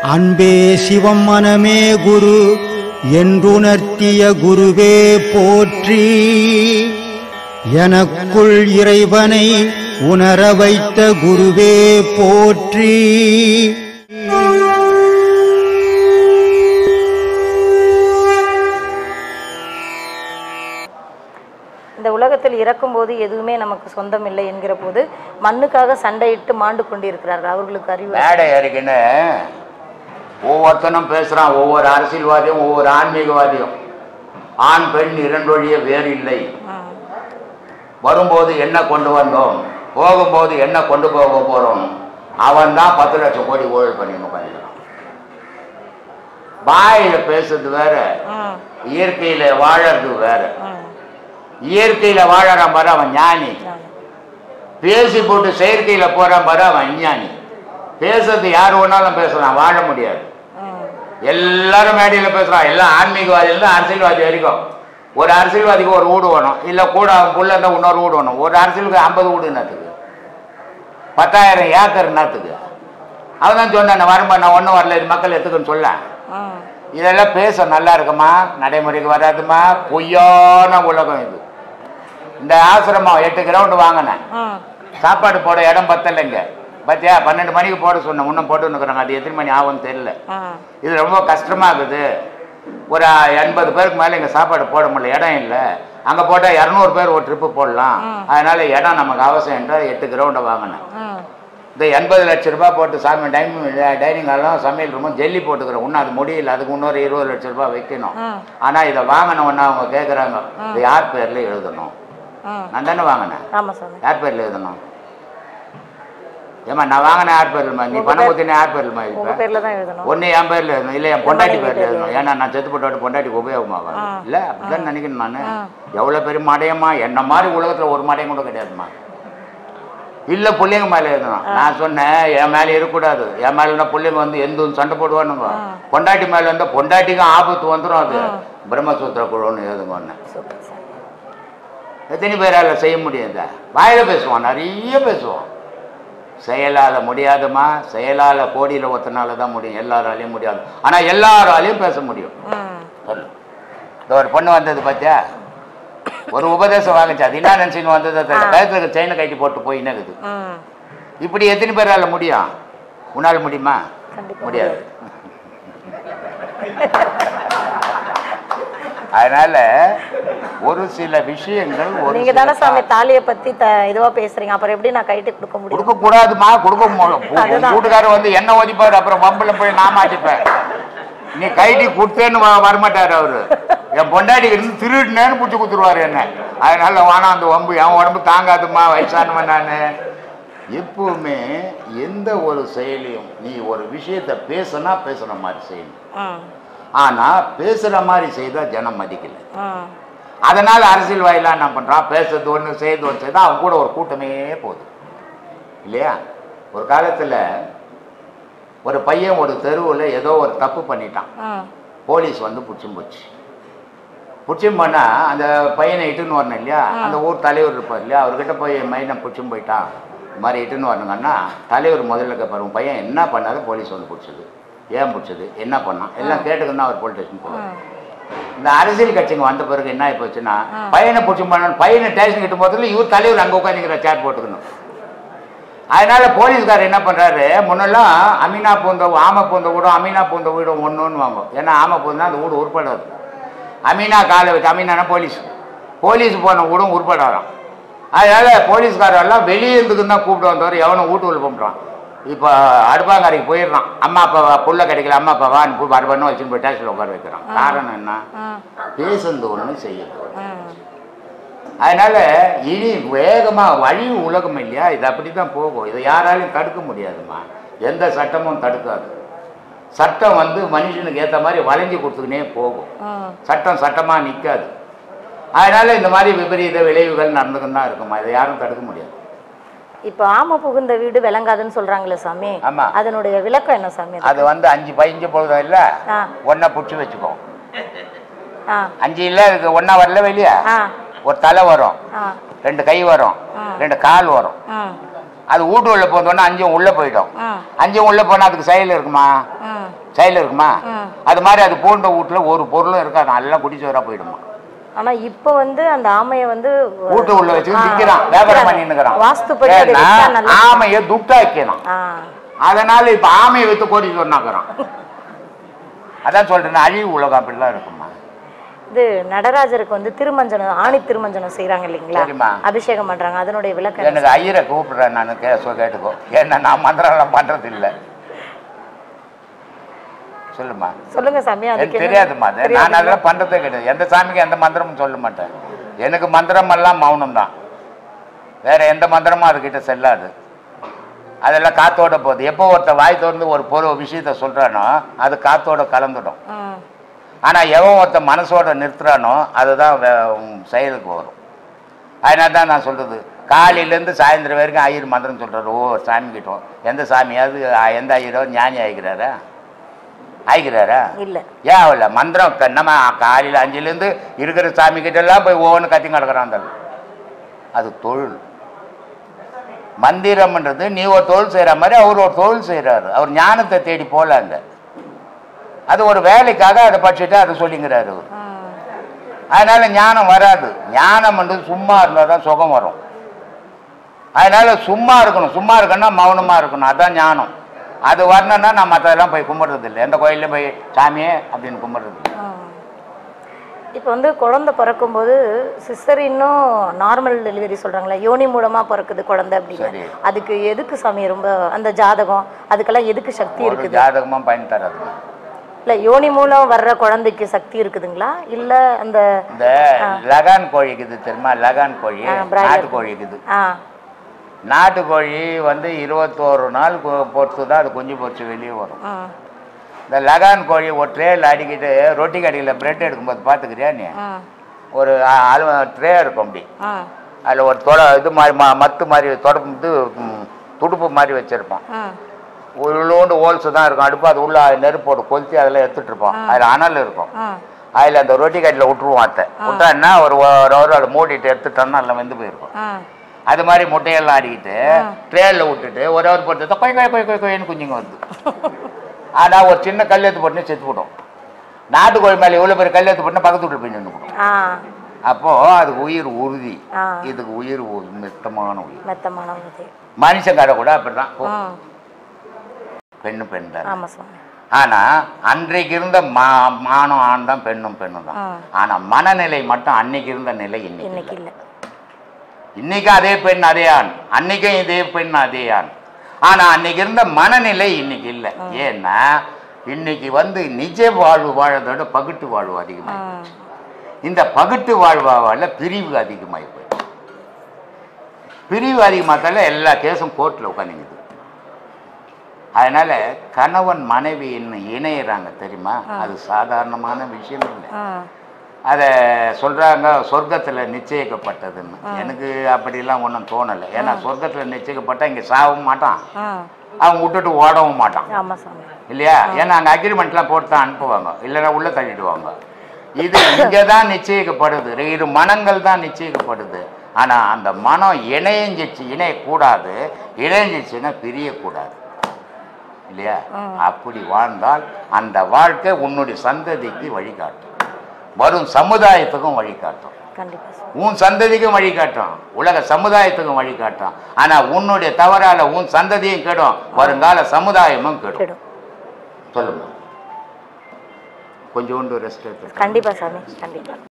அன்பே சிவம் மனமே குரு என்றுணர்த்திய குருவே போற்றி எனக்குள் இறைவனை உணர வைத்த குருவே போற்றி இந்த உலகத்தில் இறக்கும்போது எதுவுமே நமக்கு சொந்தம் இல்லை என்கிற போது மண்ணுக்காக சண்டையிட்டு மாண்டு கொண்டிருக்கிறார்கள் அவர்களுக்கு அறிவு மேடை ஏறிக்கின்னு ஒவ்வொருத்தனும் பேசுறான் ஒவ்வொரு அரசியல்வாதியும் ஒவ்வொரு ஆன்மீகவாதியும் ஆண் பெண் இரண்டொழிய வேறு இல்லை ம், வரும்போது என்ன கொண்டு வந்தோம் போகும்போது என்ன கொண்டு போக போறோம் அவன் தான் பத்து லட்சம் கோடி ஊழல் பண்ணி உட்காந்துருக்கான் வாயில பேசுறது வேற ம், இயற்கையில வாழறது வேற ம். இயற்கையில வாழறான் பாரு அவன் ஞானி பேசி போட்டு செயற்கையில போறான் பாரு அவன் அஞ்ஞானி பேசுறது யார் வேணாலும் பேசலாம் வாழ முடியாது ம், எல்லாரும் மேடையில பேசுறான் எல்லாம் ஆன்மீகவாதியில அரசியல்வாதி வரைக்கும் ஒரு அரசியல்வாதிக்கு ஒரு வீடு வேணும் இல்ல கூட அவன் புள்ள இருந்தா இன்னொரு வீடு வேணும் ஒரு அரசியலுக்கு ஐம்பது வீடு என்னத்துக்கு பத்தாயிரம் ஏக்கர் என்னத்துக்கு அவன் தான் சொன்னான் வரம்பா நான் ஒன்றும் வரல இது மக்கள் எத்துக்குன்னு சொல்ல ம். இதெல்லாம் பேச நல்லா இருக்குமா நடைமுறைக்கு வராதுமா பொய்யான உலகம் இது இந்த ஆசிரமம் எட்டு கிரவுண்டு வாங்கினேன் ம். சாப்பாடு போட இடம் பத்தலைங்க பார்த்தியா பன்னெண்டு மணிக்கு போட சொன்னேன் இன்னும் போட்டு நிற்கிறாங்க அது எத்தனை மணி ஆகும்னு தெரியல ம். இது ரொம்ப கஷ்டமா இருக்குது ஒரு எண்பது பேருக்கு மேலே இங்கே சாப்பாடு போட முடியல இடம் இல்லை அங்கே போட்டால் இரநூறு பேர் ஒரு ட்ரிப்பு போடலாம் அதனால இடம் நமக்கு அவசியம்ன்ற எட்டு கிரவுண்டை வாங்கினேன் ம். இந்த எண்பது லட்ச ரூபாய் போட்டு சாமி டைனிங் டைனிங் ஹாலும் சமையல் ரூமும் ஜெல்லி போட்டுக்கிறோம் இன்னும் அது முடியல அதுக்கு இன்னொரு இருபது லட்ச ரூபாய் வைக்கணும் ம். ஆனால் இதை வாங்கின உடனே அவங்க கேட்குறாங்க இது யார் பேரில் எழுதணும் ம். நான் தானே வாங்கினேன் ஆமா சாமி யார் பேரில் எழுதணும் ஏம்மா நான் வாங்கின யார் பேர்லமா நீ பணம் ஊற்றின யார் பேர்லமா உங்க இருப்பேன் பேர்ல தான் எழுதணும் ஒன்று என் பேரில் எழுதணும் இல்லை என் பொண்டாட்டி மனைவி பேரில் பேர்ல எழுதணும் ஏன்னா நான் செத்து போட்டோட பொண்டாட்டிக்கு உபயோகமாகும் ஆ. இல்லை அப்படிதான் நினைக்கணும் நான் ஆ. எவ்வளோ பெரிய மடையம்மா என்ன மாதிரி உலகத்தில் ஒரு மடையம் கூட கிடையாதும்மா இல்லை பிள்ளைங்க மேலே எழுதணும் நான் சொன்னேன் என் மேலே இருக்கக்கூடாது என் மேலேனா பிள்ளைங்க வந்து எந்த சண்டை போடுவானுங்க பொண்டாட்டி மேலே இருந்தால் பொண்டாட்டிக்கும் ஆபத்து வந்துடும் அது பிரம்மசூத்திர குழுன்னு எழுதுங்க ஒன்று சூப்பர் சாமி எத்தனை பேரால் செய்ய முடியாது வாயில பேசுவான் நிறைய பேசுவோம் செயலால முடியாதுமா செயலால கோடியில் ஒத்தனால தான் முடியும் எல்லாராலையும் முடியாது ஆனா எல்லாராலையும் பேச முடியும் ம். சொல்லு இந்த ஒரு பொண்ணு வந்தது பார்த்தியா ஒரு உபதேசம் வாங்கிச்சு அது என்ன நினச்சின்னு வந்தது தெரியல. கழுத்துல செயினை கட்டி போட்டு போயின்னு இருக்குது ம். இப்படி எத்தனை பேரால முடியும் உன்னால முடியுமா கண்டிப்பா முடியாது அதனால ஒரு சில விஷயங்கள் ஒரு நீங்க சில தானே சாமி தாலியை பத்தி த இதுவா பேசுறீங்க அப்புறம் எப்படி நான் கைட்டு கொடுக்க முடியும் கொடுக்க கூடாதுமா கொடுக்க மு- உன் அதுதான். வீட்டுக்காரர் வந்து என்ன ஒதிப்பாரு அப்புறம் வம்புல போய் நான் மாட்டிப்பேன் நீ கைட்டி கொடுத்தேன்னு வ- வரமாட்டாரு அவரு என் பொண்டாட்டிக்கு இருந்து திருடினேன்னு பிடிச்சி கொடுத்துருவாரு என்ன அதனால வேணாம் அந்த வம்பு என் உடம்பு தாங்காதுமா வயசானவன் நான் எப்பவுமே எந்த ஒரு செயலையும் நீ ஒரு விஷயத்த பேசுனா பேசுற மாதிரி செய்யணும் ம். ஆனா பேசுற மாதிரி செய்தா ஜனம் மதிக்கல ம். அதனால அரசியல் வாயிலா என்ன பண்றான் பேசுறது ஒன்று செய்து ஒன்று செய்தா அவன் கூட ஒரு கூட்டமே போகுது இல்லையா ஒரு காலத்துல ஒரு பையன் ஒரு தெருவில் ஏதோ ஒரு தப்பு பண்ணிட்டான் ம். போலீஸ் வந்து பிடிச்சும் போச்சு பிடிச்சும் பண்ணா அந்த பையனை இட்டுன்னு வரணும் இல்லையா அந்த ஊர் தலைவர் இருப்பார் இல்லையா அவர்கிட்ட போய் என் மையனை பிடிச்சும் போயிட்டான் இந்த மாதிரி இட்டுன்னு வரணுங்கன்னா தலைவர் முதல்ல கேட்பாரு உன் பையன் என்ன பண்ணாரு போலீஸ் வந்து பிடிச்சது ஏன் பிடிச்சது என்ன பண்ணான் எல்லாம் கேட்டுக்குன்னு அவர் போலீஸ் ஸ்டேஷன் போவார் இந்த அரசியல் கட்சிங்க வந்த பிறகு என்ன ஆகி போச்சுன்னா பையனை பிடிச்சி பண்ணணும் பையனை ஸ்டேஷன் கிட்ட போகிறதுல இவர் தலைவர் அங்கே உட்காந்துங்கிற சேர் போட்டுக்கணும் அதனால போலீஸ்காரர் என்ன பண்றாரு முன்னெல்லாம் அமீனா பூந்த ஆமை பூந்த வீடும் அமீனா பூந்த வீடும் ஒன்றுன்னு வாங்க ஏன்னா ஆமை பூந்தா அந்த வீடு உருப்படாது அமீனா காலை வச்சு அமீனானா போலீஸ் போலீஸ் போன வீடும் உருப்படாராம் அதனால போலீஸ்காரர் எல்லாம் வெளியே இருந்துக்குன்னு தான் கூப்பிட்டு வந்தவர் எவனும் வீட்டுக்குள்ள பண்ணுறான் இப்போ அடுப்பாங்கரைக்கு போயிடுறான் அம்மா அப்பா புள்ள கிடைக்கல அம்மா அப்பா வான்னு போய் அடுப்பான்னு வச்சுன்னு போய் டேஷனில் உட்கார வைக்கிறான் காரணம் என்ன ம். பேசுறது ஒன்று செய்யுது ஒண்ணு. ம். அதனால இனி வேகமா வழி உலகம் இல்லையா இது அப்படித்தான் போகும் இதை யாராலையும் தடுக்க முடியாதும்மா எந்த சட்டமும் தடுக்காது சட்டம் வந்து மனுஷனுக்கு ஏற்ற மாதிரி வளைஞ்சு கொடுத்துக்கினே போகும் ம். சட்டம் சட்டமா நிற்காது அதனால இந்த மாதிரி விபரீத விளைவுகள் நடந்துக்கிட்டு தான் இருக்குமா இதை யாரும் தடுக்க முடியாது இப்ப ஆமை புகுந்த வீடு விளங்காதுன்னு சொல்றாங்களே சாமி ஆமா. அதனுடைய விளக்கம் என்ன சாமி அது? அது வந்து அஞ்சு பதிஞ்சு பொழுதும் இல்ல ஆ. ஒன்றை பிடிச்சி வச்சுக்கோ ஆ அஞ்சு இல்லை இதுக்கு ஒன்றா வரல வெளியே ஆ ஒரு தலை வரும் ஆ ரெண்டு கை வரும் ஆ. ரெண்டு கால் வரும் ம் அது வீட்டு உள்ள போனோன்னா அஞ்சும் உள்ள போயிடும் ம் அஞ்சும் உள்ள போனா அதுக்கு செயல் இருக்குமா ம் செயல் இருக்குமா ம். அது மாதிரி அது பூண்ட வீட்டுல ஒரு பொருளும் இருக்காது நல்லா குடிச்சவரா போயிடுமா ஆனா இப்போ வந்து அந்த ஆமையை வந்து வீட்டு உள்ள வச்சு ஆ, விற்கிறான் வியாபாரம் விக்கிறாங்க. பண்ணின்னுக்கிறான் வாஸ்துப்படி அதை ஏன்னா, வித்தா நல்லது. ஆமையை துட்டாக்கணும் ஆ அதனால இப்ப ஆமையை வித்து கோடி சொன்னாக்குறான் அதான் சொல்றேன் அழிவு உலகம் அப்படிலாம் இருக்குமா இது நடராஜருக்கு வந்து திருமஞ்சனம் ஆணி திருமஞ்சனம் செய்றாங்க இல்லைங்களா சரிம்மா. அபிஷேகம் பண்றாங்க அதனுடைய விளக்கம் என்ன? எனக்கு ஐயரை கூப்பிடுறேன் நான் கேசோ கேட்டுக்கோ ஏன்னா நான் மந்திரம்லாம் பண்றது இல்ல சொல்லுமா சொல்லுங்க சாமி அதுக்கு எனக்கு என்ன- தெரியாதுமா அது நான் தெரியாதுங்களா? அதெல்லாம் பண்றதே கிடையாது எந்த சாமிக்கு எந்த மந்திரமும் சொல்ல மாட்டேன் எனக்கு மந்திரம் எல்லாம் மௌனம் தான் வேற எந்த மந்திரமும் அதுகிட்ட செல்லாது அதெல்லாம் காத்தோட போகுது எப்போ ஒருத்த வாய் திறந்து ஒரு பொருள் விஷயத்த சொல்றானோ அது காத்தோட கலந்துடும் ம் ஆனா எவன் ஒருத்த மனசோட நிறுத்துறானோ அதுதான் வே- உம் செயலுக்கு வரும் அதனால தான் நான் சொல்றது காலையிலேருந்து சாயந்தரம் வரைக்கும் ஐயர் மந்திரம் சொல்றாரு ஓ சாமி கிட்டோம் எந்த சாமியாவது அ, எந்த ஐயரோ ஞானி ஆகிக்கிறாரா ஆகிக்கிறாரா இல்ல ஏன் அவள மந்திரம் க- நம்ம காலையில் அஞ்சுலேருந்து இருக்கிற சாமி கிட்ட எல்லாம் போய் ஒவ்வொன்று கத்தி கிடக்குறான் அந்த ஆளு. அது தொழில் மந்திரம்ன்றது நீ ஒரு தொழில் செய்கிற மாதிரி அவர் ஒரு தொழில் செய்கிறாரு அவர் ஞானத்தை தேடி போல அங்க அது ஒரு வேலைக்காக அதை படிச்சுட்டு அதை சொல்லிங்கிறாரு அவர் ம் அதனால ஞானம் வராது ஞானம்ன்றது சும்மா இருந்தால் தான் சுகம் வரும் அதனால சும்மா இருக்கணும் சும்மா இருக்கணும்னா மௌனமா இருக்கணும் அதான் ஞானம் அது வரணும்னா நான் மற்றதெல்லாம் போய் கும்பிட்றது இல்லை எந்த கோயிலையும் போய் சாமியே அப்படின்னு கும்பிட்றது இல்லை ம். இப்போ வந்து குழந்தை பிறக்கும்போது சிஸ்டர் இன்னும் நார்மல் டெலிவரி சொல்றாங்களே யோனி மூலமா பிறக்குது குழந்தை சரி. அப்படின்னு அதுக்கு எதுக்கு சாமி ரொம்ப அந்த ஜாதகம் அதுக்கெல்லாம் எதுக்கு சக்தி ஒரு இருக்குது ஜாதகமும் பயன் தராது இல்ல யோனி மூலம் வர்ற குழந்தைக்கு சக்தி இருக்குதுங்களா இல்ல அந்த இந்த லகான் கோழி இருக்குது தெரியுமா லகான் கோழி ஆ, பிராய்லர். நாட்டுக்கோழி இருக்குது ஆ நாட்டுக்கோழி வந்து இருபத்தோரு நாள் கொ- பொறுத்து தான் அது குஞ்சு பொறிச்சு வெளியே வரும் ம் இந்த லகான் கோழி ஒரு ட்ரேயில் அடிக்கிட்டு ரொட்டி கடையில் பிரெட் எடுக்கும்போது பார்த்துக்கிறியா நீ ம் ஒரு அலுவ ட்ரே இருக்கும் அப்படி ம் அதில் ஒரு தொட இது மாதிரி ம- மத்து மாதிரி தொடப்பு இது ம், துடுப்பு மாதிரி வச்சுருப்பான் ம் உள்ளோண்டு ஹோல்ஸ் தான் இருக்கும் அடுப்பு அது உள்ள நெருப்பு போட்டு கொளுத்தி அதில் எடுத்துட்டு இருப்போம் அதில் அனல் இருக்கும் ம் அதில் அந்த ரொட்டி கட்டில் விட்டுருவோம் அத்தை விட்டான்னா ஒரு ஒரு ஒரு அதை மூடிட்டு எடுத்துட்டோம்னா எல்லாம் வெந்து போயிருக்கும் ம் அது மாதிரி முட்டையெல்லாம் அடிக்கிட்டு ட்ரேலில் விட்டுட்டு ஒரு ஒரு போட்டு கொய் கொய் கொய் கொய் கொய்னு குஞ்சுங்க வருது ஆனால் ஒரு சின்ன கல் எடுத்து போட்டு செத்து போடும் நாட்டுக்கோழி மேலே இவ்வளோ பெரிய கல் எடுத்து போட்டு பக்கத்து வீட்டில் போய் நின்று போடும் ஆ அப்போது அதுக்கு உயிர் உறுதி ஆ இதுக்கு உயிர் உ- மித்தமான உயிர் மெத்தமான உறுதி மனுஷங்கார கூட அப்படிதான் ஓ, ம் பெண்ணு பெண் தான் ஆமா சுவாமி ஆனா அன்றைக்கு இருந்த மா மானம் ஆண் தான் பெண்ணும் பெண்ணும் தான் ம். ஆனா மனநிலை மட்டும் அன்னைக்கு இருந்த நிலை இன்னைக்கு இன்னைக்கு இல்லை. இல்ல இன்னைக்கு அதே பெண் அதே ஆண் அன்னைக்கும் இதே பெண் அதே ஆண் ஆனா அன்னைக்கு இருந்த மனநிலை இன்னைக்கு இல்லை ஏன்னா இன்னைக்கு வந்து நிஜ வாழ்வு வாழறதை விட பகுட்டு வாழ்வு அதிகமாக ம் இந்த பகுட்டு வாழ்வாவால பிரிவு அதிகமாகி போயிடுச்சு பிரிவு அதிகமாகல எல்லா கேஸும் கோர்ட்டில் உட்காந்துங்குது அதனால கணவன் மனைவி என்ன இணையறாங்க தெரியுமா அது சாதாரணமான விஷயம் இல்லை ம் அதை சொல்றாங்க சொர்க்கத்தில் நிச்சயிக்கப்பட்டதுன்னு எனக்கு அப்படிலாம் ஒன்றும் தோணலை ஏன்னா சொர்க்கத்தில் நிச்சயிக்கப்பட்டா இங்கே சாகவும் மாட்டான் ம் அவன் விட்டுட்டு ஓடவும் மாட்டான் ஆமா சாமி இல்லையா ஏன்னா அங்கே அக்ரிமெண்ட்லாம் போட்டு தான் அனுப்புவாங்க இல்லைன்னா உள்ளே தள்ளிடுவாங்க இது இங்கே தான் நிச்சயிக்கப்படுது இரு மனங்கள் தான் நிச்சயிக்கப்படுது ஆனால் அந்த மனம் இணையஞ்சிச்சு இணையக்கூடாது இணைஞ்சிச்சுன்னா பிரியக்கூடாது இல்லையா அப்படி வாழ்ந்தால் அந்த வாழ்க்கை உன்னுடைய சந்ததிக்கு வழிகாட்டும் வரும் சமுதாயத்துக்கும் வழிகாட்டும் கண்டிப்பா சாமி உன் சந்ததிக்கும் வழிகாட்டும் உலக சமுதாயத்துக்கும் வழிகாட்டும் ஆனா உன்னுடைய தவறால உன் சந்ததியும் கெடும் வருங்கால சமுதாயமும் கெடும் கெடும் சொல்லுங்க கொஞ்சோண்டு ரெஸ்ட் எடுத்து கண்டிப்பா சாமி கண்டிப்பா